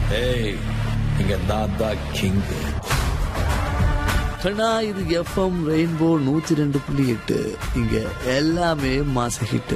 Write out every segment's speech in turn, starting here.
ஏய் இங்க நான் தான் கிங் கண்ணா இது எஃப்எம் ரெயின்போ நூத்தி ரெண்டு புள்ளி எட்டு இங்க எல்லாமே மாச ஹிட்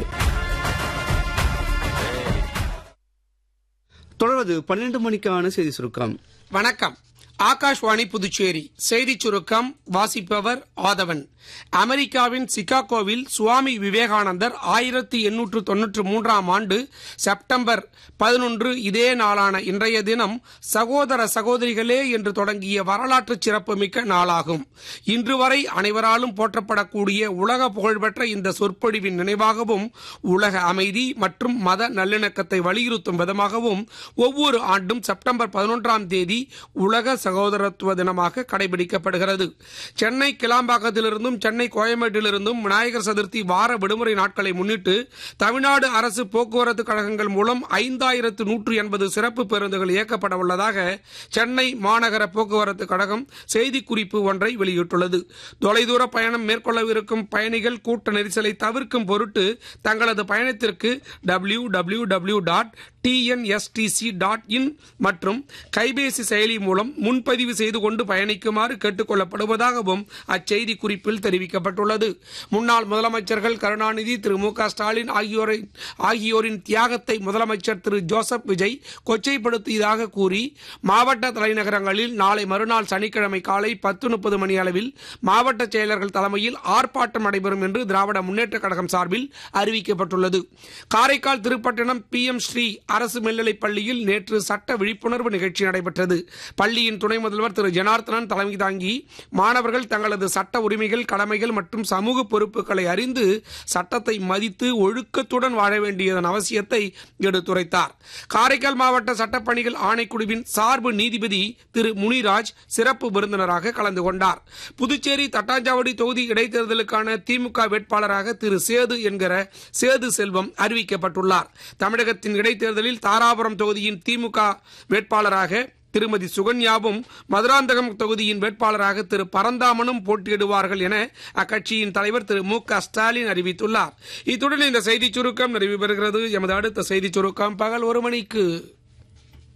தொடர்வது பன்னிரண்டு மணிக்கான செய்தி சுருக்கம் வணக்கம் ஆகாஷ்வாணி புதுச்சேரி செய்திச் சுருக்கம் வாசிப்பவர் ஆதவன் அமெரிக்காவின் சிகாகோவில் சுவாமி விவேகானந்தர் ஆயிரத்தி எண்ணூற்று தொன்னூற்று மூன்றாம் ஆண்டு செப்டம்பர் பதினொன்று இதே நாளான இன்றைய தினம் சகோதர சகோதரிகளே என்று தொடங்கிய வரலாற்று சிறப்புமிக்க நாளாகும் இன்று வரை அனைவராலும் போற்றப்படக்கூடிய உலக புகழ்பெற்ற இந்த சொற்பொழிவின் நினைவாகவும் உலக அமைதி மற்றும் மத நல்லிணக்கத்தை வலியுறுத்தும் விதமாகவும் ஒவ்வொரு ஆண்டும் செப்டம்பர் பதினொன்றாம் தேதி உலக சகோதரத்துவ தினமாக கடைபிடிக்கப்படுகிறது சென்னை கிளாம்பாக்கத்திலிருந்தும் சென்னை கோயம்பேட்டிலிருந்தும் விநாயகர் சதுர்த்தி வார விடுமுறை நாட்களை முன்னிட்டு தமிழ்நாடு அரசு போக்குவரத்து கழகங்கள் மூலம் ஐந்தாயிரத்து நூற்று எண்பது சிறப்பு பேருந்துகள் இயக்கப்பட உள்ளதாக சென்னை மாநகர போக்குவரத்து கழகம் செய்திக்குறிப்பு ஒன்றை வெளியிட்டுள்ளது தொலைதூர பயணம் மேற்கொள்ளவிருக்கும் பயணிகள் கூட்ட நெரிசலை தவிர்க்கும் பொருட்டு தங்களது பயணத்திற்கு W W W dot TNSTC dot in மற்றும் கைபேசி செயலி மூலம் முன்பதிவு செய்து கொண்டு பயணிக்குமாறு கேட்டுக்கொள்ளப்படுவதாகவும் அச்செய்தி குறிப்பில் தெரிவிக்கப்பட்டுள்ளது முன்னாள் முதலமைச்சர்கள் கருணாநிதி திரு மு க ஸ்டாலின் ஆகியோரை ஆகியோரின் தியாகத்தை முதலமைச்சர் திரு ஜோசப் விஜய் கொச்சைப்படுத்தியதாக கூறி மாவட்ட தலைநகரங்களில் நாளை மறுநாள் சனிக்கிழமை காலை பத்து முப்பது மணி அளவில் மாவட்ட செயலர்கள் தலைமையில் ஆர்ப்பாட்டம் நடைபெறும் என்று திராவிட முன்னேற்ற கழகம் சார்பில் அறிவிக்கப்பட்டுள்ளது காரைக்கால் திருப்பட்டினம் பி எம் ஸ்ரீ அரசு மேல்நிலைப் பள்ளியில் நேற்று சட்ட விழிப்புணர்வு நிகழ்ச்சி நடைபெற்றது பள்ளியின் துணை முதல்வர் திரு ஜனார்த்தனன் தலைமை தாங்கி மாணவர்கள் தங்களது சட்ட உரிமைகள் கடமைகள் மற்றும் சமூக பொறுப்புகளை அறிந்து சட்டத்தை மதித்து ஒழுக்கத்துடன் வாழ வேண்டியதன் அவசியத்தை எடுத்துரைத்தார் காரைக்கால் மாவட்ட சட்டப்பணிகள் ஆணைக்குழுவின் சார்பு நீதிபதி திரு முனிராஜ் சிறப்பு விருந்தினராக கலந்து கொண்டார் புதுச்சேரி தட்டாஞ்சாவடி தொகுதி இடைத்தேர்தலுக்கான திமுக வேட்பாளராக திரு சேது என்கிற சேது செல்வம் அறிவிக்கப்பட்டுள்ளார் தமிழகத்தின் இடைத்தேர்தலில் தாராபுரம் தொகுதியின் திமுக வேட்பாளராக திருமதி சுகன்யாவும் மதுராந்தகம் தொகுதியின் வேட்பாளராக திரு பரந்தாமனும் போட்டியிடுவார்கள் என அக்கட்சியின் தலைவர் திரு மு க ஸ்டாலின் அறிவித்துள்ளார் இத்துடன் இந்த செய்திச் சுருக்கம் நிறைவு பெறுகிறது எமது அடுத்த செய்திச் சுருக்கம் பகல் ஒரு மணிக்கு